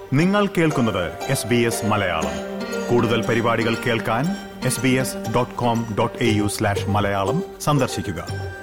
നിങ്ങൾ കേൾക്കുന്നത് S B S Malayalam കൂടുതൽ പരിപാടികൾ കേൾക്കാൻ S B S dot com dot A U slash Malayalam സന്ദർശിക്കുക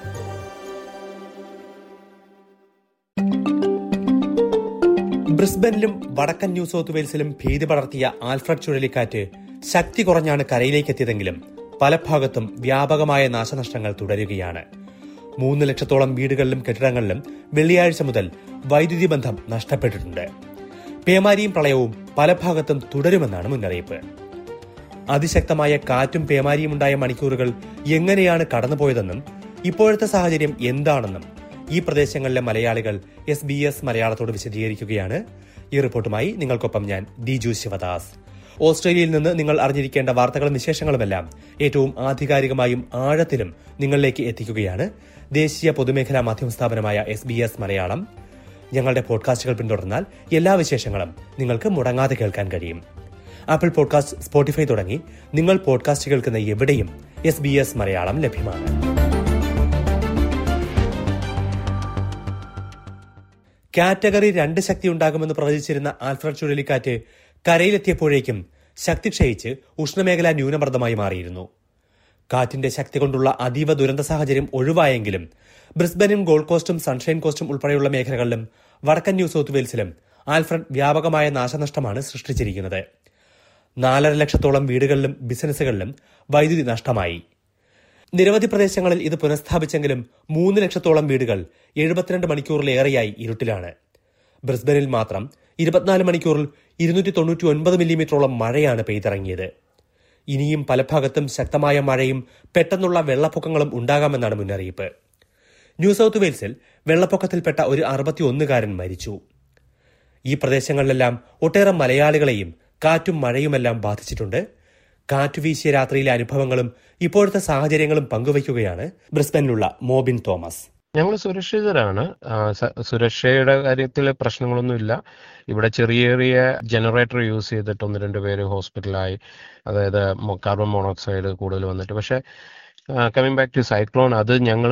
ബ്രിസ്ബനിലും വടക്കൻ ന്യൂ സൗത്ത് വെയിൽസിലും ഭീതി പടർത്തിയ ആൽഫ്രഡ് ചുഴലിക്കാറ്റ് ശക്തി കുറഞ്ഞാണ് കരയിലേക്ക് എത്തിയതെങ്കിലും പല ഭാഗത്തും വ്യാപകമായ നാശനഷ്ടങ്ങൾ തുടരുകയാണ് മൂന്ന് ലക്ഷത്തോളം വീടുകളിലും കെട്ടിടങ്ങളിലും വെള്ളിയാഴ്ച മുതൽ വൈദ്യുതി ബന്ധം നഷ്ടപ്പെട്ടിട്ടുണ്ട് പേമാരിയും പ്രളയവും പല ഭാഗത്തും തുടരുമെന്നാണ് മുന്നറിയിപ്പ് അതിശക്തമായ കാറ്റും പേമാരിയും ഉണ്ടായ മണിക്കൂറുകൾ എങ്ങനെയാണ് കടന്നുപോയതെന്നും ഇപ്പോഴത്തെ സാഹചര്യം എന്താണെന്നും ഈ പ്രദേശങ്ങളിലെ മലയാളികൾ എസ് ബി എസ് മലയാളത്തോട് വിശദീകരിക്കുകയാണ് ഈ റിപ്പോർട്ടുമായി നിങ്ങൾക്കൊപ്പം ഞാൻ ദിജു ശിവദാസ് ഓസ്ട്രേലിയയിൽ നിന്ന് നിങ്ങൾ അറിഞ്ഞിരിക്കേണ്ട വാർത്തകളും വിശേഷങ്ങളുമെല്ലാം ഏറ്റവും ആധികാരികമായും ആഴത്തിലും നിങ്ങളിലേക്ക് എത്തിക്കുകയാണ് ദേശീയ പൊതുമേഖലാ മാധ്യമ സ്ഥാപനമായ എസ് ബി എസ് മലയാളം ഞങ്ങളുടെ പോഡ്കാസ്റ്റുകൾ പിന്തുടർന്നാൽ എല്ലാ വിശേഷങ്ങളും നിങ്ങൾക്ക് മുടങ്ങാതെ കേൾക്കാൻ കഴിയും ആപ്പിൾ പോഡ്കാസ്റ്റ് സ്പോട്ടിഫൈ തുടങ്ങി നിങ്ങൾ പോഡ്കാസ്റ്റ് കേൾക്കുന്ന എവിടെയും എസ് ബി എസ് മലയാളം ലഭ്യമാണ് കാറ്റഗറി രണ്ട് ശക്തി ഉണ്ടാകുമെന്ന് പ്രവചിച്ചിരുന്ന ആൽഫ്രഡ് ചുഴലിക്കാറ്റ് കരയിലെത്തിയപ്പോഴേക്കും ശക്തി ക്ഷയിച്ച് ഉഷ്ണമേഖലാ ന്യൂനമർദ്ദമായി മാറിയിരുന്നു കാറ്റിന്റെ ശക്തി കൊണ്ടുള്ള അതീവ ദുരന്ത സാഹചര്യം ഒഴിവായെങ്കിലും ബ്രിസ്ബനും ഗോൾഡ് കോസ്റ്റും സൺഷൈൻ കോസ്റ്റും ഉൾപ്പെടെയുള്ള മേഖലകളിലും വടക്കൻ ന്യൂ സൌത്ത് വെയിൽസിലും ആൽഫ്രഡ് വ്യാപകമായ നാശനഷ്ടമാണ് സൃഷ്ടിച്ചിരിക്കുന്നത് നാലര ലക്ഷത്തോളം വീടുകളിലും ബിസിനസ്സുകളിലും വൈദ്യുതി നഷ്ടമായി നിരവധി പ്രദേശങ്ങളിൽ ഇത് പുനഃസ്ഥാപിച്ചെങ്കിലും മൂന്ന് ലക്ഷത്തോളം വീടുകൾ എഴുപത്തിരണ്ട് മണിക്കൂറിലേറെയായി ഇരുട്ടിലാണ് ബ്രിസ്ബനിൽ മാത്രം ഇരുപത്തിനാല് മണിക്കൂറിൽ ഇരുന്നൂറ്റി തൊണ്ണൂറ്റി ഒൻപത് മില്ലിമീറ്ററോളം മഴയാണ് പെയ്തിറങ്ങിയത് ഇനിയും പല ഭാഗത്തും ശക്തമായ മഴയും പെട്ടെന്നുള്ള വെള്ളപ്പൊക്കങ്ങളും ഉണ്ടാകാമെന്നാണ് മുന്നറിയിപ്പ് ന്യൂ സൌത്ത് വെയിൽസിൽ വെള്ളപ്പൊക്കത്തിൽപ്പെട്ട ഒരു അറുപത്തിയൊന്നുകാരൻ മരിച്ചു ഈ പ്രദേശങ്ങളിലെല്ലാം ഒട്ടേറെ മലയാളികളെയും കാറ്റും മഴയുമെല്ലാം ബാധിച്ചിട്ടുണ്ട് കാറ്റ് വീശിയ രാത്രിയിലെ അനുഭവങ്ങളും ഇപ്പോഴത്തെ സാഹചര്യങ്ങളും പങ്കുവയ്ക്കുകയാണ് ബ്രിസ്ബനിലുള്ള മോബിൻ തോമസ് ഞങ്ങൾ സുരക്ഷിതരാണ് ആ, സ- സുരക്ഷയുടെ കാര്യത്തിൽ പ്രശ്നങ്ങളൊന്നുമില്ല ഇവിടെ ചെറിയ ചെറിയ ജനറേറ്റർ യൂസ് ചെയ്തിട്ട് ഒന്ന് രണ്ട് പേര് ഹോസ്പിറ്റലായി അതായത് മൊ- കാർബൺ മോണോക്സൈഡ് കൂടുതൽ വന്നിട്ട് പക്ഷേ കമ്മിങ് ബാക്ക് ടു സൈക്ലോൺ അത് ഞങ്ങൾ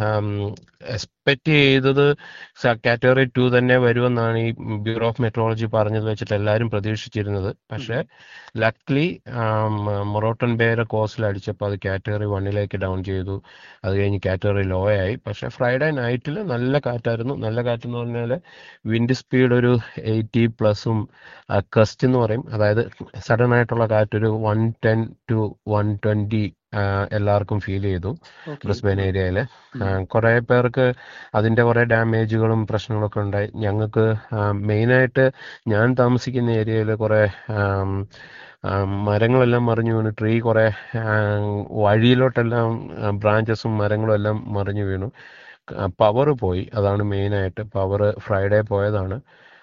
എക്സ്പെക്ട് ചെയ്തത് കാറ്റഗറി ടു തന്നെ വരുമെന്നാണ് ഈ ബ്യൂറോ ഓഫ് മെട്രോളജി പറഞ്ഞത് വെച്ചിട്ട് എല്ലാവരും പ്രതീക്ഷിച്ചിരുന്നത് പക്ഷേ ലക്ലി മൊറോട്ടൻ ബേയുടെ കോസ്റ്റിൽ അടിച്ചപ്പോൾ അത് കാറ്റഗറി വണ്ണിലേക്ക് ഡൗൺ ചെയ്തു അത് കഴിഞ്ഞ് കാറ്റഗറി ലോ ആയി പക്ഷേ ഫ്രൈഡേ നൈറ്റിൽ നല്ല കാറ്റായിരുന്നു നല്ല കാറ്റ് എന്ന് പറഞ്ഞാൽ വിൻഡ് സ്പീഡ് ഒരു എയ്റ്റി പ്ലസും കസ്റ്റ് എന്ന് പറയും അതായത് സഡൻ ആയിട്ടുള്ള കാറ്റ് ഒരു one ten to one twenty എല്ലാവർക്കും ഫീൽ ചെയ്തു ബ്രിസ്ബെയിൻ ഏരിയയിൽ കുറേ പേർക്ക് അതിൻ്റെ കുറേ ഡാമേജുകളും പ്രശ്നങ്ങളൊക്കെ ഉണ്ടായി ഞങ്ങൾക്ക് മെയിനായിട്ട് ഞാൻ താമസിക്കുന്ന ഏരിയയിൽ കുറേ ആം, ആം, മരങ്ങളെല്ലാം മറിഞ്ഞു വീണു ട്രീ കുറേ ആം, വഴിയിലോട്ടെല്ലാം ബ്രാഞ്ചസും മരങ്ങളും എല്ലാം മറിഞ്ഞു വീണു പവർ പോയി അതാണ് മെയിനായിട്ട് പവർ ഫ്രൈഡേ പോയതാണ്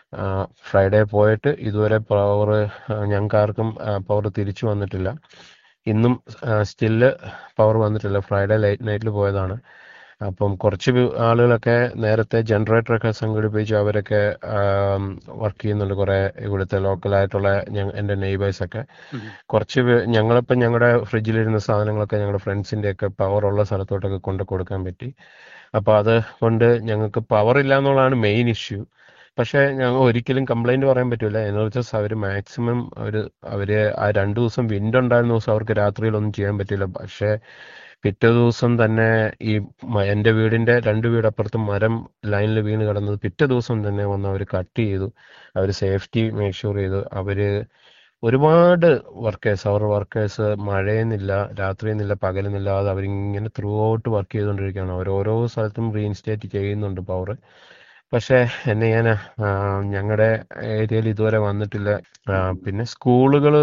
ഫ്രൈഡേ പോയിട്ട് ഇതുവരെ പവർ ഞങ്ങൾക്ക് ആർക്കും പവർ തിരിച്ചു വന്നിട്ടില്ല ഇന്നും സ്റ്റില്ല് പവർ വന്നിട്ടില്ല ഫ്രൈഡേ ലൈറ്റ് നൈറ്റിൽ പോയതാണ് അപ്പം കുറച്ച് പേ- ആളുകളൊക്കെ നേരത്തെ ജനറേറ്ററൊക്കെ സംഘടിപ്പിച്ച് അവരൊക്കെ വർക്ക് ചെയ്യുന്നുണ്ട് കുറേ ഇവിടുത്തെ ലോക്കലായിട്ടുള്ള എൻ്റെ നെയ്ബേഴ്സൊക്കെ കുറച്ച് പേ- ഞങ്ങളിപ്പം ഞങ്ങളുടെ ഫ്രിഡ്ജിലിരുന്ന സാധനങ്ങളൊക്കെ ഞങ്ങളുടെ ഫ്രണ്ട്സിൻ്റെ ഒക്കെ പവർ ഉള്ള സ്ഥലത്തോട്ടൊക്കെ കൊണ്ട് കൊടുക്കാൻ പറ്റി അപ്പോൾ അത് കൊണ്ട് ഞങ്ങൾക്ക് പവർ ഇല്ല എന്നുള്ളതാണ് മെയിൻ ഇഷ്യൂ പക്ഷേ ഞങ്ങൾ ഒരിക്കലും കംപ്ലൈന്റ് പറയാൻ പറ്റില്ല എന്ന് വെച്ചാൽ അവർ മാക്സിമം അവർ അവര് ആ രണ്ടു ദിവസം വിൻഡ് ഉണ്ടായിരുന്ന ദിവസം അവർക്ക് രാത്രിയിലൊന്നും ചെയ്യാൻ പറ്റില്ല പക്ഷേ പിറ്റേ ദിവസം തന്നെ ഈ മ- എൻ്റെ വീടിൻ്റെ രണ്ട് വീടപ്പുറത്ത് മരം ലൈനിൽ വീണ് കിടന്നത് പിറ്റേ ദിവസം തന്നെ വന്ന് അവർ കട്ട് ചെയ്തു അവർ സേഫ്റ്റി മേക്ക് ഷുവർ ചെയ്തു അവര് ഒരുപാട് വർക്കേഴ്സ് അവർ വർക്കേഴ്സ് മഴയെന്നില്ല രാത്രിയെന്നില്ല പകലെന്നില്ലാതെ അവരിങ്ങനെ ത്രൂ ഔട്ട് വർക്ക് ചെയ്തുകൊണ്ടിരിക്കുകയാണ് അവർ ഓരോ സ്ഥലത്തും റീഇൻസ്റ്റേറ്റ് ചെയ്യുന്നുണ്ട് പവർ പക്ഷേ എന്നെ ഞാൻ ഞങ്ങളുടെ ഏരിയയിൽ ഇതുവരെ വന്നിട്ടില്ല ആ, പിന്നെ സ്കൂളുകൾ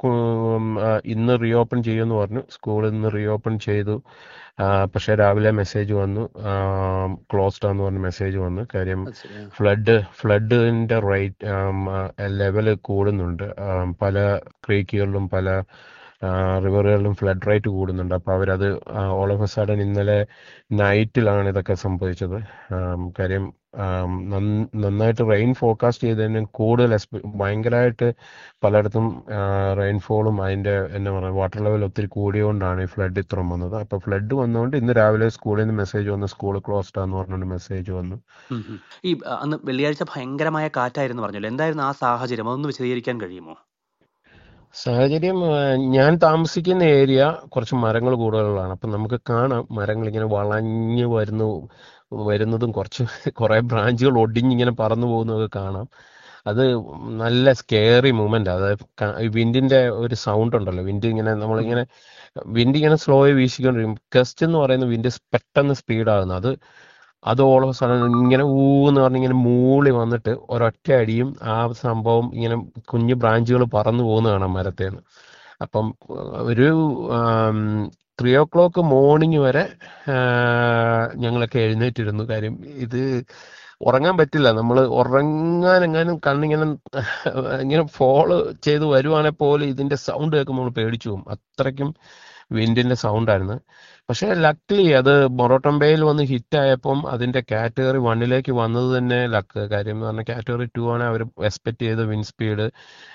ഇന്ന് റീഓപ്പൺ ചെയ്യുമെന്ന് പറഞ്ഞു സ്കൂൾ ഇന്ന് റീഓപ്പൺ ചെയ്തു ആ, പക്ഷേ രാവിലെ മെസ്സേജ് വന്നു ക്ലോസ്ഡ് ആന്ന് പറഞ്ഞ് മെസ്സേജ് വന്നു കാര്യം ഫ്ലഡ് ഫ്ലഡിന്റെ റേറ്റ് ലെവൽ കൂടുന്നുണ്ട് ആ, പല ക്രീക്കുകളിലും പല റിവറുകളിലും ഫ്ലഡ് റേറ്റ് കൂടുന്നുണ്ട് അപ്പോൾ അവരത് ഓൾ ഓഫ് എ സഡൻ ഇന്നലെ നൈറ്റിലാണ് ഇതൊക്കെ സംഭവിച്ചത് ആം, കാര്യം ആം, നന്ന- നന്നായിട്ട് റെയിൻ ഫോർകാസ്റ്റ് ചെയ്തതിന് കൂടുതൽ എക്സ്പെ- ഭയങ്കരമായിട്ട് പലയിടത്തും റെയിൻഫോളും അതിൻ്റെ എന്താ പറയുക വാട്ടർ ലെവൽ ഒത്തിരി കൂടിയതുകൊണ്ടാണ് ഈ ഫ്ലഡ് ഇത്രയും വന്നത് അപ്പോൾ ഫ്ലഡ് വന്നതുകൊണ്ട് ഇന്ന് രാവിലെ സ്കൂളിൽ നിന്ന് മെസ്സേജ് വന്നു സ്കൂൾ ക്ലോസ്ഡ് ആന്ന് പറഞ്ഞുകൊണ്ട് മെസ്സേജ് വന്നു ഉം ഉം. ഈ അ, അന്ന് വെള്ളിയാഴ്ച ഭയങ്കരമായ കാറ്റായിരുന്നു പറഞ്ഞല്ലോ എന്തായിരുന്നു ആ സാഹചര്യം അതൊന്ന് വിശദീകരിക്കാൻ കഴിയുമോ സാഹചര്യം ആ, ഞാൻ താമസിക്കുന്ന ഏരിയ കുറച്ച് മരങ്ങൾ കൂടുതലുള്ളതാണ് അപ്പം നമുക്ക് കാണാം മരങ്ങൾ ഇങ്ങനെ വളഞ്ഞു വരുന്നു വരുന്നതും കുറച്ച് കുറേ ബ്രാഞ്ചുകൾ ഒടിഞ്ഞിങ്ങനെ പറന്നു പോകുന്നതൊക്കെ കാണാം അത് നല്ല സ്കേറി മൂമെന്റ് അതായത് വിൻഡിന്റെ ഒരു സൗണ്ട് ഉണ്ടല്ലോ വിൻഡ് ഇങ്ങനെ നമ്മളിങ്ങനെ വിൻഡ് ഇങ്ങനെ സ്ലോ ആയി വീശിക്കൊണ്ടിരിക്കും ഗസ്റ്റ് എന്ന് പറയുന്ന വിൻഡ് പെട്ടെന്ന് സ്പീഡാകുന്നു അത് അത് ഓൾ ഓഫ് സഡൻ ഇങ്ങനെ ഊന്ന് പറഞ്ഞ് ഇങ്ങനെ മൂളി വന്നിട്ട് ഒരൊറ്റ അടിയും ആ സംഭവം ഇങ്ങനെ കുഞ്ഞു ബ്രാഞ്ചുകൾ പറന്നു പോകുന്ന കാണാം മരത്തേന്ന് അപ്പം ആ, ഒരു ത്രീ ഓ ക്ലോക്ക് മോർണിംഗ് വരെ ആ, ഞങ്ങളൊക്കെ എഴുന്നേറ്റിരുന്നു കാര്യം ഇത് ഉറങ്ങാൻ പറ്റില്ല നമ്മൾ ഉറങ്ങാനെങ്ങാനും കണ്ണിങ്ങനെ ഇങ്ങനെ ഫോളോ ചെയ്ത് വരുവാണെങ്കിൽ പോലും ഇതിന്റെ സൗണ്ട് കേൾക്കുമ്പോൾ നമ്മൾ പേടിച്ചു പോകും അത്രയ്ക്കും വിൻഡിന്റെ സൗണ്ട് ആയിരുന്നു പക്ഷേ ലക്ലി അത് മൊറോട്ടംബയിൽ വന്ന് ഹിറ്റ് ആയപ്പം അതിന്റെ കാറ്റഗറി വണ്ണിലേക്ക് വന്നത് തന്നെ ലക്ക് കാര്യം എന്ന് പറഞ്ഞാൽ കാറ്റഗറി ടു ആണ് അവർ എക്സ്പെക്ട് ചെയ്ത wind speed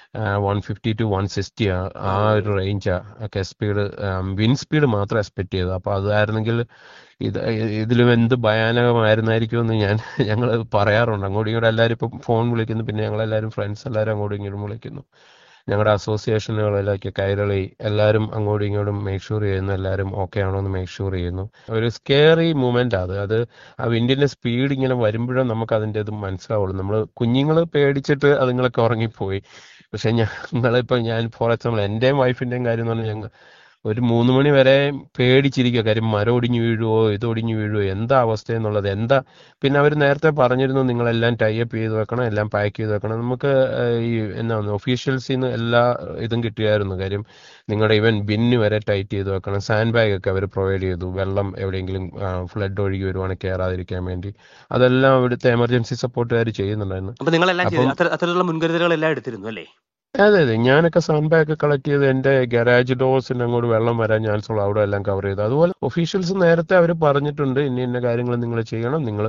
one fifty to one sixty ആ ഒരു റേഞ്ചാ ഒക്കെ സ്പീഡ് വിൻ സ്പീഡ് മാത്രം എക്സ്പെക്ട് ചെയ്തത് അപ്പൊ അതായിരുന്നെങ്കിൽ ഇത് ഇതിലും എന്ത് ഭയാനകമായിരുന്നായിരിക്കും എന്ന് ഞാൻ ഞങ്ങൾ പറയാറുണ്ട് അങ്ങോട്ടും ഇങ്ങോട്ടും എല്ലാവരും ഇപ്പം ഫോൺ വിളിക്കുന്നു പിന്നെ ഞങ്ങളെല്ലാവരും ഫ്രണ്ട്സ് എല്ലാവരും അങ്ങോട്ടും ഇങ്ങോട്ടും വിളിക്കുന്നു ഞങ്ങളുടെ അസോസിയേഷനുകളിലൊക്കെ കൈരളി എല്ലാവരും അങ്ങോട്ടും ഇങ്ങോട്ടും മേക്ക് ഷുവർ ചെയ്യുന്നു എല്ലാവരും ഓക്കെ ആണോ എന്ന് മേക്ക് ഷുവർ ചെയ്യുന്നു ഒരു സ്കേറി മൂമെന്റ് അത് അത് ആ വിൻഡിന്റെ സ്പീഡ് ഇങ്ങനെ വരുമ്പോഴും നമുക്ക് അതിന്റെ ഇത് മനസ്സിലാവുള്ളൂ നമ്മൾ കുഞ്ഞുങ്ങൾ പേടിച്ചിട്ട് അതുങ്ങളൊക്കെ ഉറങ്ങിപ്പോയി പക്ഷെ ഞങ്ങളിപ്പോ ഞാൻ ഫോർ എക്സാമ്പിൾ എന്റെയും വൈഫിന്റെയും കാര്യം എന്ന് പറഞ്ഞാൽ ഞങ്ങൾ ഒരു മൂന്ന് മണി വരെ പേടിച്ചിരിക്കുക കാര്യം മരം ഒടിഞ്ഞു വീഴുവോ ഇത് ഒടിഞ്ഞു വീഴുവോ എന്താ അവസ്ഥ എന്നുള്ളത് എന്താ പിന്നെ അവർ നേരത്തെ പറഞ്ഞിരുന്നു നിങ്ങളെല്ലാം ടൈപ്പ് ചെയ്ത് വെക്കണം എല്ലാം പാക്ക് ചെയ്ത് വെക്കണം നമുക്ക് ഏഹ്, ഈ എന്താ ഒഫീഷ്യൽസിൽ നിന്ന് എല്ലാ ഇതും കിട്ടിയായിരുന്നു കാര്യം നിങ്ങളുടെ ഇവൻ ബിന്ന് വരെ ടൈറ്റ് ചെയ്ത് വെക്കണം സാൻഡ് ബാഗ് ഒക്കെ അവർ പ്രൊവൈഡ് ചെയ്തു വെള്ളം എവിടെയെങ്കിലും ഫ്ലഡ് ഒഴുകി വരുവാണെങ്കിൽ കയറാതിരിക്കാൻ വേണ്ടി അതെല്ലാം ഇവിടുത്തെ എമർജൻസി സപ്പോർട്ടുകാർ ചെയ്യുന്നുണ്ടായിരുന്നു അപ്പൊ നിങ്ങളെല്ലാം ചെയ്തു അപ്പം അത്തര- അത്തരത്തിലുള്ള മുൻകരുതലുകളെല്ലാം എടുത്തിരുന്നു അല്ലേ അതെ അതെ ഞാനൊക്കെ സാൻഡ് ബാഗ് കളക്ട് ചെയ്ത് എന്റെ ഗരാജ് ഡോസിന് അങ്ങോട്ട് വെള്ളം വരാൻ ചാൻസ് ഉള്ള അവിടെ എല്ലാം കവർ ചെയ്തു അതുപോലെ ഒഫീഷ്യൽസ് നേരത്തെ അവർ പറഞ്ഞിട്ടുണ്ട് ഇന്ന ഇന്ന കാര്യങ്ങൾ നിങ്ങൾ ചെയ്യണം നിങ്ങൾ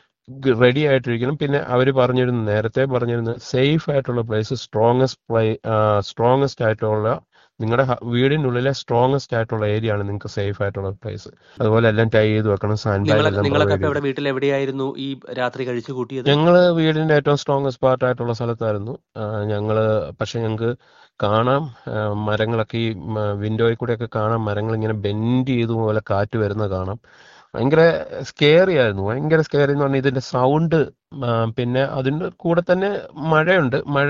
റെഡി ആയിട്ടിരിക്കണം പിന്നെ അവർ പറഞ്ഞിരുന്നു നേരത്തെ പറഞ്ഞിരുന്നു സേഫ് ആയിട്ടുള്ള പ്ലേസ് സ്ട്രോങ്ങസ്റ്റ് പ്ലേ സ്ട്രോങ്ങസ്റ്റ് ആയിട്ടുള്ള നിങ്ങളുടെ വീടിനുള്ളിലെ സ്ട്രോങ്ങസ്റ്റ് ആയിട്ടുള്ള ഏരിയ ആണ് നിങ്ങൾക്ക് സേഫ് ആയിട്ടുള്ള പ്ലേസ് അതുപോലെ എല്ലാം ടൈ ചെയ്ത് വെക്കണം സാൻഡ് ബാഗ് നിങ്ങളെ എല്ലാം നിങ്ങളൊക്കെ പ്രൊവൈഡ് അപ്പൊ ചെയ്തു ഇവിടെ വീട്ടിൽ എവിടെയായിരുന്നു ഈ രാത്രി കഴിച്ചു കൂട്ടിയത് ഞങ്ങള് വീടിന്റെ ഏറ്റവും സ്ട്രോങ്സ്റ്റ് പാർട്ട് ആയിട്ടുള്ള സ്ഥലത്തായിരുന്നു ആ, ഞങ്ങള് പക്ഷെ ഞങ്ങൾക്ക് കാണാം ആ, മരങ്ങളൊക്കെ ഈ വിൻഡോയിൽ കൂടെയൊക്കെ കാണാം മരങ്ങൾ ഇങ്ങനെ ബെൻഡ് ചെയ്ത പോലെ കാറ്റ് വരുന്ന കാണാം ഭയങ്കര സ്കേറി ആയിരുന്നു ഭയങ്കര സ്കേറി എന്ന് പറഞ്ഞാൽ ഇതിന്റെ സൗണ്ട് പിന്നെ അതിന്റെ കൂടെ തന്നെ മഴയുണ്ട് മഴ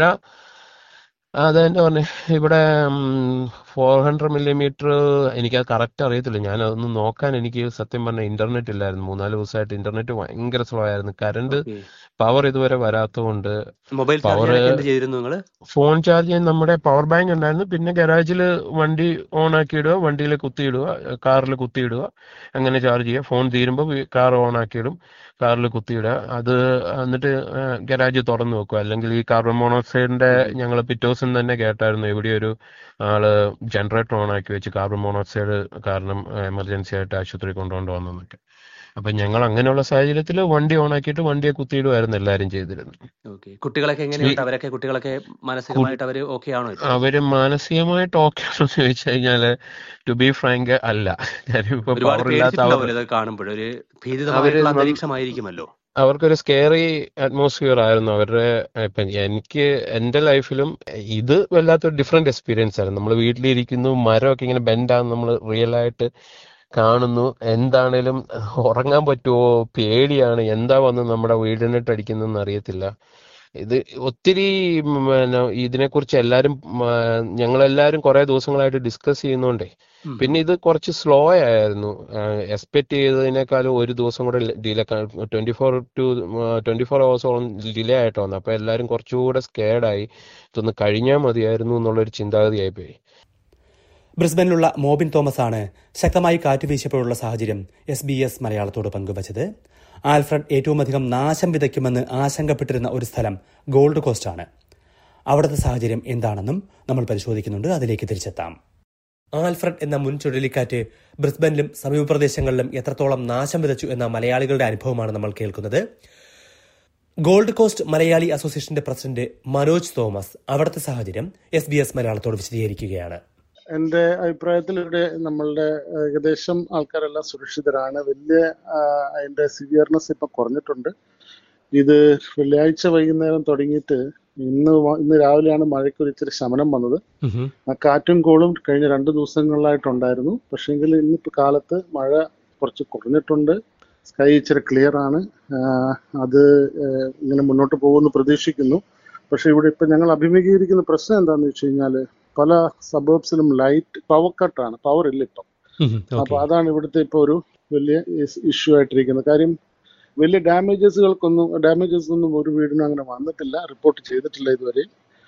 അത് തന്നെ പറഞ്ഞേ ഇവിടെ ഫോർ ഹൺഡ്രഡ് മില്ലിമീറ്റർ എനിക്കത് കറക്റ്റ് അറിയത്തില്ല ഞാൻ അതൊന്നും നോക്കാൻ എനിക്ക് സത്യം പറഞ്ഞ ഇന്റർനെറ്റ് ഇല്ലായിരുന്നു മൂന്നാല് ദിവസമായിട്ട് ഇന്റർനെറ്റ് ഭയങ്കര സ്ലോ ആയിരുന്നു കറണ്ട് ഓക്കെ പവർ ഇതുവരെ വരാത്തതുകൊണ്ട് മൊബൈൽ ചാർജ് പവർ ചെയ്യാനൊക്കെ എന്ത് ചെയ്തിരുന്നു നിങ്ങള് ഫോൺ ചാർജ് ചെയ്യാൻ നമ്മുടെ പവർ ബാങ്ക് ഉണ്ടായിരുന്നു പിന്നെ ഗരാജിൽ വണ്ടി ഓൺ ആക്കി ഇടുക വണ്ടിയിൽ കുത്തിയിടുക കാറിൽ കുത്തിയിടുക അങ്ങനെ ചാർജ് ചെയ്യുക ഫോൺ തീരുമ്പോൾ കാർ ഓൺ ആക്കിയിടും കാറിൽ കുത്തിയിടുക അത് എന്നിട്ട് ഗരാജ് തുറന്നു വെക്കുക അല്ലെങ്കിൽ ഈ കാർബൺ മോണോക്സൈഡിന്റെ ഞങ്ങൾ പിറ്റേ ദിവസം തന്നെ കേട്ടായിരുന്നു എവിടെ ഒരു ആള് ജനറേറ്റർ ഓൺ ആക്കി വെച്ച് കാർബൺ മോണോക്സൈഡ് കാരണം എമർജൻസി ആയിട്ട് ആശുപത്രി കൊണ്ടുകൊണ്ട് വന്നെന്നൊക്കെ അപ്പൊ ഞങ്ങൾ അങ്ങനെയുള്ള സാഹചര്യത്തിൽ വണ്ടി ഓൺ ആക്കിയിട്ട് വണ്ടിയെ കുത്തിയിടുമായിരുന്നു എല്ലാവരും ചെയ്തിരുന്നത് ഓക്കെ കുട്ടികളൊക്കെ ഈ എങ്ങനെയുണ്ട് അവരൊക്കെ കുട്ടികളൊക്കെ കു- മാനസികമായിട്ട് അവര് ഓക്കെ ആണോ ഇപ്പൊ അവര് മാനസികമായിട്ട് ഓക്കെ ആണോ എന്ന് ചോദിച്ചു കഴിഞ്ഞാല് ടു ബി ഫ്രാങ്ക് അല്ല കാര്യം ഇപ്പൊ ഒരുപാട് പവർ ഇല്ലാത്ത അവർ പേടിച്ചിട്ടുണ്ടാവുമല്ലോ ഇതൊക്കെ കാണുമ്പോൾ ഒരു അവര് ഭീതിതമായിട്ടുള്ള നന്ന- അന്തരീക്ഷമായിരിക്കുമല്ലോ അവർക്കൊരു സ്കേറി അറ്റ്മോസ്ഫിയർ ആയിരുന്നു അവരുടെ ഇപ്പൊ എനിക്ക് എന്റെ ലൈഫിലും ഇത് വല്ലാത്തൊരു ഡിഫറെന്റ് എക്സ്പീരിയൻസ് ആയിരുന്നു നമ്മൾ വീട്ടിലിരിക്കുന്നു മരമൊക്കെ ഇങ്ങനെ ബെൻഡാന്ന് നമ്മൾ റിയൽ ആയിട്ട് കാണുന്നു എന്താണേലും ഉറങ്ങാൻ പറ്റുമോ പേടിയാണ് എന്താ വന്ന് നമ്മുടെ വീടിനിട്ട് അടിക്കുന്നതെന്ന് അറിയത്തില്ല ഇത് ഒത്തിരി ഉം, പിന്നെ ഇതിനെക്കുറിച്ച് എല്ലാരും ഉം, ആ, ഞങ്ങളെല്ലാരും കുറെ ദിവസങ്ങളായിട്ട് ഡിസ്കസ് ചെയ്യുന്നോണ്ടേ ഉം പിന്നെ ഇത് കുറച്ച് സ്ലോ ആയിരുന്നു എക്സ്പെക്ട് ചെയ്തതിനേക്കാളും ഒരു ദിവസം കൂടെ delay twenty four to twenty four അവേഴ്സോളം ഡിലേ ആയിട്ട് വന്നു അപ്പൊ എല്ലാരും കുറച്ചുകൂടെ സ്കേർഡ് ആയി ഇതൊന്ന് കഴിഞ്ഞാൽ മതിയായിരുന്നു എന്നുള്ളൊരു ചിന്താഗതിയായി പോയി ബ്രിസ്ബനിലുള്ള മോബിൻ തോമസ് ആണ് ശക്തമായി കാറ്റ് വീശിയപ്പോഴുള്ള സാഹചര്യം എസ് ബി എസ് മലയാളത്തോട് പങ്കുവച്ചത് ആൽഫ്രഡ് ഏറ്റവുമധികം നാശം വിതയ്ക്കുമെന്ന് ആശങ്കപ്പെട്ടിരുന്ന ഒരു സ്ഥലം ഗോൾഡ് കോസ്റ്റ് ആണ് അവിടുത്തെ സാഹചര്യം എന്താണെന്നും നമ്മൾ പരിശോധിക്കുന്നുണ്ട് അതിലേക്ക് തിരിച്ചെത്താം ആൽഫ്രഡ് എന്ന മുൻ ചുഴലിക്കാറ്റ് ബ്രിസ്ബനിലും സമീപ പ്രദേശങ്ങളിലും എത്രത്തോളം നാശം വിതച്ചു എന്ന മലയാളികളുടെ അനുഭവമാണ് നമ്മൾ കേൾക്കുന്നത് ഗോൾഡ് കോസ്റ്റ് മലയാളി അസോസിയേഷന്റെ പ്രസിഡന്റ് മനോജ് തോമസ് അവിടുത്തെ സാഹചര്യം എസ് ബി എസ് മലയാളത്തോട് വിശദീകരിക്കുകയാണ് എന്റെ അഭിപ്രായത്തിൽ ഇവിടെ നമ്മളുടെ ഏകദേശം ആൾക്കാരെല്ലാം സുരക്ഷിതരാണ് വലിയ ആ, അതിന്റെ സിവിയർനെസ് ഇപ്പൊ കുറഞ്ഞിട്ടുണ്ട് ഇത് വെള്ളിയാഴ്ച വൈകുന്നേരം തുടങ്ങിയിട്ട് ഇന്ന് വ- ഇന്ന് രാവിലെയാണ് മഴയ്ക്ക് ഒരു ഇച്ചിരി ശമനം വന്നത് ആ കാറ്റും കോളും കഴിഞ്ഞ രണ്ട് ദിവസങ്ങളിലായിട്ടുണ്ടായിരുന്നു പക്ഷേങ്കിൽ ഇന്നിപ്പോ കാലത്ത് മഴ കുറച്ച് കുറഞ്ഞിട്ടുണ്ട് സ്കൈ ഇച്ചിരി ക്ലിയർ ആണ് ആ, അത് ആ, ഇങ്ങനെ മുന്നോട്ട് പോകുമെന്ന് പ്രതീക്ഷിക്കുന്നു പക്ഷെ ഇവിടെ ഇപ്പൊ ഞങ്ങൾ അഭിമുഖീകരിക്കുന്ന പ്രശ്നം എന്താണെന്ന് വെച്ച് കഴിഞ്ഞാൽ പല സബേബ്സിലും ലൈറ്റ് പവർ കട്ടാണ് പവർ ഇല്ല ഇപ്പം അപ്പൊ അതാണ് ഇവിടുത്തെ ഇപ്പൊ ഒരു വലിയ ഇഷ്യൂ ആയിട്ടിരിക്കുന്നത് കാര്യം വലിയ ഡാമേജസുകൾക്കൊന്നും ഡാമേജസ് ഒന്നും ഒരു വീടിനും അങ്ങനെ വന്നിട്ടില്ല റിപ്പോർട്ട് ചെയ്തിട്ടില്ല ഇതുവരെ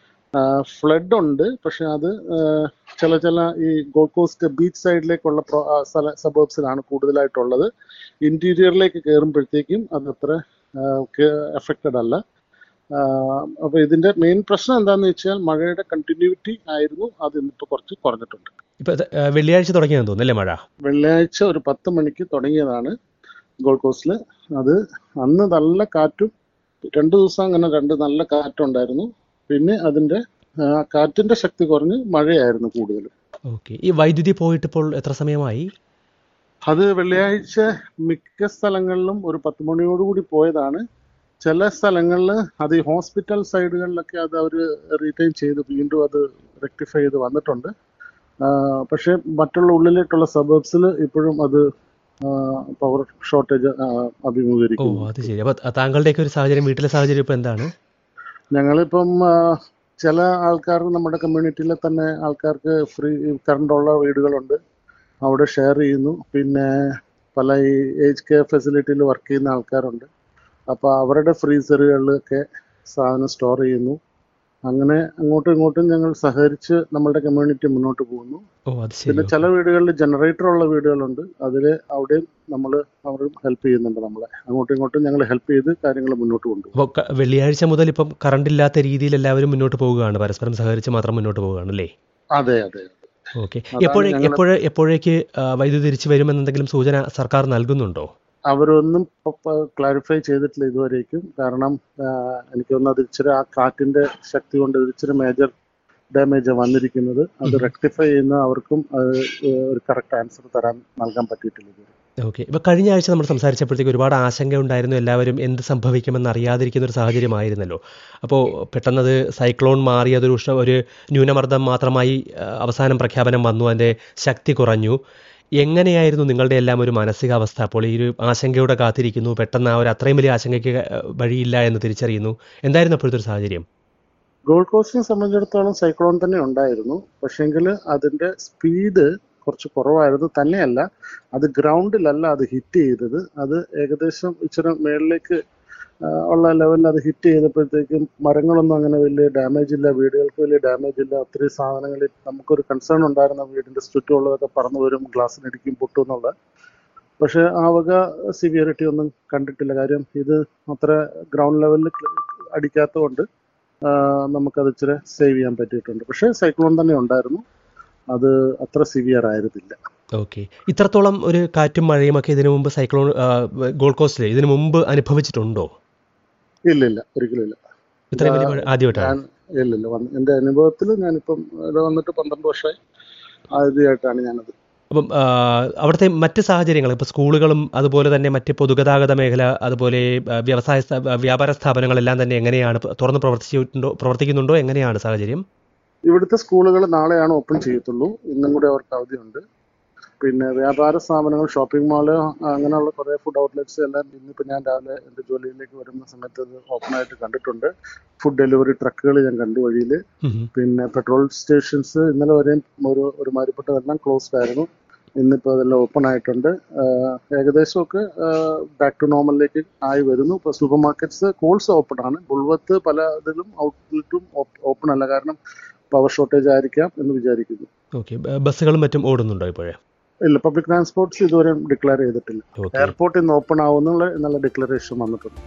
ഫ്ലഡ് ഉണ്ട് പക്ഷെ അത് ആ, ചില ചില ഈ ഗോൾഡ് കോസ്റ്റ് ബീച്ച് സൈഡിലേക്കുള്ള പ്രോ- ആ, സ്ഥല സബേബ്സിലാണ് കൂടുതലായിട്ടുള്ളത് ഇന്റീരിയറിലേക്ക് കയറുമ്പോഴത്തേക്കും അത് അത്ര എഫക്റ്റഡ് അല്ല ആ, അപ്പൊ ഇതിന്റെ മെയിൻ പ്രശ്നം എന്താന്ന് വെച്ചാൽ മഴയുടെ കണ്ടിന്യൂറ്റി ആയിരുന്നു അത് ഇന്നിപ്പോ കുറച്ച് കുറഞ്ഞിട്ടുണ്ട് ഇപ്പൊ ഇത്, ആ, വെള്ളിയാഴ്ച തുടങ്ങിയെന്ന് തോന്നുന്നു അല്ലേ മഴ വെള്ളിയാഴ്ച ഒരു പത്ത് മണിക്ക് തുടങ്ങിയതാണ് ഗോൾഡ് കോസ്റ്റിൽ അത് അന്ന് നല്ല കാറ്റും രണ്ടു ദിവസം അങ്ങനെ രണ്ട് നല്ല കാറ്റുണ്ടായിരുന്നു പിന്നെ അതിന്റെ ആ, കാറ്റിന്റെ ശക്തി കുറഞ്ഞ് മഴയായിരുന്നു കൂടുതൽ ഓക്കെ ഈ വൈദ്യുതി പോയിട്ട് ഇപ്പോൾ എത്ര സമയമായി അത് വെള്ളിയാഴ്ച മിക്ക സ്ഥലങ്ങളിലും ഒരു പത്ത് മണിയോടുകൂടി പോയതാണ് ചില സ്ഥലങ്ങളിൽ അത് ഈ ഹോസ്പിറ്റൽ സൈഡുകളിലൊക്കെ അത് അവർ റീറ്റെയിൻ ചെയ്ത് വീണ്ടും അത് റെക്ടിഫൈ ചെയ്ത് വന്നിട്ടുണ്ട് ആ, പക്ഷേ മറ്റുള്ള ഉള്ളിലേക്കുള്ള സബർബ്സിൽ ഇപ്പോഴും അത് പവർ ഷോർട്ടേജ് ഓ അഭിമുഖീകരിക്കുന്നു അത് ശരി അപ്പൊ താങ്കളുടെയൊക്കെ ഒരു സാഹചര്യം വീട്ടിലെ സാഹചര്യം ഇപ്പൊ എന്താണ് ഞങ്ങളിപ്പം ആ, ചില ആൾക്കാർ നമ്മുടെ കമ്മ്യൂണിറ്റിയിലെ തന്നെ ആൾക്കാർക്ക് ഫ്രീ കറണ്ട് ഉള്ള വീടുകളുണ്ട് അവിടെ ഷെയർ ചെയ്യുന്നു പിന്നെ പല ഈ ഏജ് കെയർ ഫെസിലിറ്റിയിൽ വർക്ക് ചെയ്യുന്ന ആൾക്കാരുണ്ട് അപ്പോൾ അവരുടെ ഫ്രീസറുകളിലൊക്കെ സാധനം സ്റ്റോർ ചെയ്യുന്നു അങ്ങനെ അങ്ങോട്ടും ഇങ്ങോട്ടും ഞങ്ങൾ സഹകരിച്ച് നമ്മളുടെ കമ്മ്യൂണിറ്റി മുന്നോട്ട് പോകുന്നു ഓ അത് പിന്നെ ശരി ചില വീടുകളിൽ ജനറേറ്റർ ഉള്ള വീടുകളുണ്ട് അതിൽ അവിടെയും നമ്മൾ അവരും ഹെൽപ്പ് ചെയ്യുന്നുണ്ട് നമ്മളെ അങ്ങോട്ടും ഇങ്ങോട്ടും ഞങ്ങൾ ഹെൽപ്പ് ചെയ്ത് കാര്യങ്ങൾ മുന്നോട്ട് കൊണ്ടുപോകും അപ്പോൾ ക- വെള്ളിയാഴ്ച മുതൽ ഇപ്പം കറണ്ട് ഇല്ലാത്ത രീതിയിൽ എല്ലാവരും മുന്നോട്ട് പോവുകയാണ് പരസ്പരം സഹകരിച്ച് മാത്രം മുന്നോട്ട് പോവുകയാണ് അല്ലേ അതെ അതെ ഓക്കെ അതാണ് എപ്പോഴേ ഞങ്ങള് എപ്പോഴേ എപ്പോഴേക്ക് ആ, വൈദ്യുതി തിരിച്ചു വരുമെന്നെന്തെങ്കിലും സൂചന സർക്കാർ നൽകുന്നുണ്ടോ അവരൊന്നും ക്ലാരിഫൈ ചെയ്തിട്ടില്ല ഇതുവരേക്കും കാരണം ആ, എനിക്ക് തോന്നുന്നു അത് ഇച്ചിരി ആ കാറ്റിന്റെ ശക്തി കൊണ്ട് ഇത് ഇച്ചിരി മേജർ ഡാമേജ് വന്നിരിക്കുന്നത് അത് റെക്ടിഫൈ ചെയ്യുന്ന അവർക്കും അത് ഒരു കറക്റ്റ് ആൻസർ തരാൻ നൽകാൻ പറ്റിയിട്ടില്ല ഇതുവരെ ഓക്കെ ഇപ്പൊ കഴിഞ്ഞ ആഴ്ച നമ്മൾ സംസാരിച്ചപ്പോഴത്തേക്ക് ഒരുപാട് ആശങ്ക ഉണ്ടായിരുന്നു എല്ലാവരും എന്ത് സംഭവിക്കുമെന്ന് അറിയാതിരിക്കുന്ന ഒരു സാഹചര്യമായിരുന്നല്ലോ അപ്പോൾ പെട്ടെന്നത് സൈക്ലോൺ മാറി അതൊരു ഉഷ്ണ ഒരു ന്യൂനമർദ്ദം മാത്രമായി ആ, അവസാനം പ്രഖ്യാപനം വന്നു അതിന്റെ ശക്തി കുറഞ്ഞു എങ്ങനെയായിരുന്നു നിങ്ങളുടെ എല്ലാം ഒരു മാനസികാവസ്ഥ അപ്പോൾ ഈ ഒരു ആശങ്കയോടെ കാത്തിരിക്കുന്നു പെട്ടെന്ന് ആ ഒരു അത്രയും വലിയ ആശങ്കയ്ക്ക് ആ, വഴിയില്ല എന്ന് തിരിച്ചറിയുന്നു എന്തായിരുന്നു അപ്പോഴത്തെ ഒരു സാഹചര്യം ഗോൾഡ് കോസ്റ്റിനെ സംബന്ധിച്ചിടത്തോളം സൈക്ലോൺ തന്നെ ഉണ്ടായിരുന്നു പക്ഷേങ്കിൽ അതിന്റെ സ്പീഡ് കുറച്ച് കുറവായിരുന്നു തന്നെയല്ല അത് ഗ്രൗണ്ടിലല്ല അത് ഹിറ്റ് ചെയ്തത് അത് ഏകദേശം ഇച്ചിരി മേളിലേക്ക് ആ, ഉള്ള ലെവലിൽ അത് ഹിറ്റ് ചെയ്തപ്പോഴത്തേക്കും മരങ്ങളൊന്നും അങ്ങനെ വലിയ ഡാമേജ് ഇല്ല വീടുകൾക്ക് വലിയ ഡാമേജ് ഇല്ല ഒത്തിരി സാധനങ്ങളിൽ നമുക്കൊരു കൺസേൺ ഉണ്ടായിരുന്ന വീടിന്റെ ചുറ്റുമുള്ളതൊക്കെ പറന്നു വരും ഗ്ലാസ്സിനിടിക്കും പൊട്ടും എന്നുള്ള പക്ഷെ ആ വക സിവിയറിറ്റി ഒന്നും കണ്ടിട്ടില്ല കാര്യം ഇത് അത്ര ഗ്രൗണ്ട് ലെവലിൽ അടിക്കാത്തതുകൊണ്ട് ആ, നമുക്കത് ഇച്ചിരി സേവ് ചെയ്യാൻ പറ്റിയിട്ടുണ്ട് പക്ഷേ സൈക്ലോൺ തന്നെ ഉണ്ടായിരുന്നു അത് അത്ര സിവിയർ ആയിരുന്നില്ല ഓക്കെ ഇത്രത്തോളം ഒരു കാറ്റും മഴയും ഒക്കെ ഇതിനു മുമ്പ് സൈക്ലോൺ ആ, ഗോൾഡ് കോസ്റ്റിൽ ഇതിനു മുമ്പ് അനുഭവിച്ചിട്ടുണ്ടോ ഇല്ല ഇല്ല ഒരിക്കലും ഇല്ല ഇത്രയും വലിയ മഴ ആദ്യമായിട്ടാണ് ഞാൻ ഇല്ല ഇല്ല വന്ന് എൻ്റെ അനുഭവത്തിൽ ഞാനിപ്പം ഇവിടെ വന്നിട്ട് പന്ത്രണ്ട് വർഷമായി ആദ്യമായിട്ടാണ് ഞാനത് അപ്പം ആ, അവിടുത്തെ മറ്റ് സാഹചര്യങ്ങൾ ഇപ്പോൾ സ്കൂളുകളും അതുപോലെ തന്നെ മറ്റ് പൊതുഗതാഗത മേഖല അതുപോലെ ആ, വ്യവസായ സ്ഥാ- വ്യാപാര സ്ഥാപനങ്ങളെല്ലാം തന്നെ എങ്ങനെയാണ് പ- തുറന്ന് പ്രവർത്തിച്ചിട്ടുണ്ടോ പ്രവർത്തിക്കുന്നുണ്ടോ എങ്ങനെയാണ് സാഹചര്യം ഇവിടുത്തെ സ്കൂളുകൾ നാളെയാണ് ഓപ്പൺ ചെയ്യത്തുള്ളൂ ഇന്നും കൂടി അവർക്ക് അവധിയുണ്ട് പിന്നെ വ്യാപാര സ്ഥാപനങ്ങൾ ഷോപ്പിംഗ് മാള് അങ്ങനെയുള്ള കുറേ ഫുഡ് ഔട്ട്ലെറ്റ്സ് എല്ലാം ഇന്നിപ്പോൾ ഞാൻ രാവിലെ എൻ്റെ ജോലിയിലേക്ക് വരുന്ന സമയത്ത് അത് ഓപ്പൺ ആയിട്ട് കണ്ടിട്ടുണ്ട് ഫുഡ് ഡെലിവറി ട്രക്കുകൾ ഞാൻ കണ്ടു വഴിയിൽ ഉം. പിന്നെ പെട്രോൾ സ്റ്റേഷൻസ് ഇന്നലെ വരെയും ഒരു ഒരുമാതിരിപ്പെട്ടതെല്ലാം ക്ലോസ്ഡ് ആയിരുന്നു ഇന്നിപ്പോൾ അതെല്ലാം ഓപ്പൺ ആയിട്ടുണ്ട് ആഹ് ഏകദേശമൊക്കെ ബാക്ക് ടു നോർമലിലേക്ക് ആയി വരുന്നു ഇപ്പോൾ സൂപ്പർ മാർക്കറ്റ്സ് കോൾസ് ഓപ്പൺ ആണ് ബുൾവത്ത് പല ഇതിലും ഔട്ട്ലെറ്റും ഓപ്പൺ അല്ല കാരണം പവർ ഷോർട്ടേജ് ആയിരിക്കാം എന്ന് വിചാരിക്കുന്നു ഓക്കെ ബ- ബസ്സുകളും മറ്റും ഓടുന്നുണ്ടോ ഇപ്പോഴേ ഇല്ല പബ്ലിക് ട്രാൻസ്പോർട്ട്സ് ഇതുവരെ ഡിക്ലെയർ ചെയ്തിട്ടില്ല ഓക്കെ എയർപോർട്ട് ഇന്ന് ഓപ്പൺ ആവുന്നുള്ള എന്നുള്ള ഡിക്ലറേഷൻ വന്നിട്ടുണ്ട്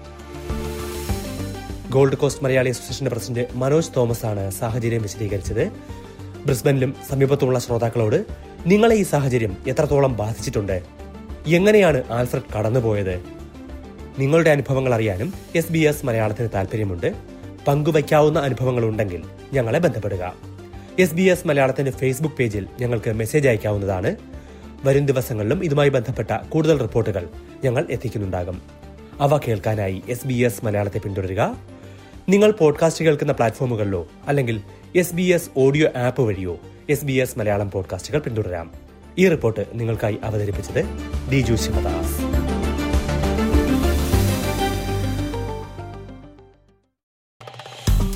ഗോൾഡ് കോസ്റ്റ് മലയാളി അസോസിയേഷന്റെ പ്രസിഡന്റ് മനോജ് തോമസ് ആണ് സാഹചര്യം വിശദീകരിച്ചത് ബ്രിസ്ബനിലും സമീപത്തുമുള്ള ശ്രോതാക്കളോട് നിങ്ങളെ ഈ സാഹചര്യം എത്രത്തോളം ബാധിച്ചിട്ടുണ്ട് എങ്ങനെയാണ് ആൽഫ്രഡ് കടന്നുപോയത് നിങ്ങളുടെ അനുഭവങ്ങൾ അറിയാനും എസ് ബി എസ് മലയാളത്തിന് താല്പര്യമുണ്ട് പങ്കുവയ്ക്കാവുന്ന അനുഭവങ്ങൾ ഉണ്ടെങ്കിൽ ഞങ്ങളെ ബന്ധപ്പെടുക എസ് ബി എസ് മലയാളത്തിന്റെ ഫേസ്ബുക്ക് പേജിൽ ഞങ്ങൾക്ക് മെസ്സേജ് അയക്കാവുന്നതാണ് വരും ദിവസങ്ങളിലും ഇതുമായി ബന്ധപ്പെട്ട കൂടുതൽ റിപ്പോർട്ടുകൾ ഞങ്ങൾ എത്തിക്കുന്നുണ്ടാകും അവ കേൾക്കാനായി എസ് ബി എസ് മലയാളത്തെ പിന്തുടരുക നിങ്ങൾ പോഡ്കാസ്റ്റ് കേൾക്കുന്ന പ്ലാറ്റ്ഫോമുകളിലോ അല്ലെങ്കിൽ S B S audio app വഴിയോ എസ് ബി എസ് മലയാളം പോഡ്കാസ്റ്റുകൾ പിന്തുടരാം ഈ റിപ്പോർട്ട് നിങ്ങൾക്കായി അവതരിപ്പിച്ചത് Diju Sivadas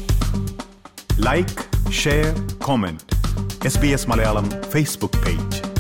like share comment S B S Malayalam Facebook page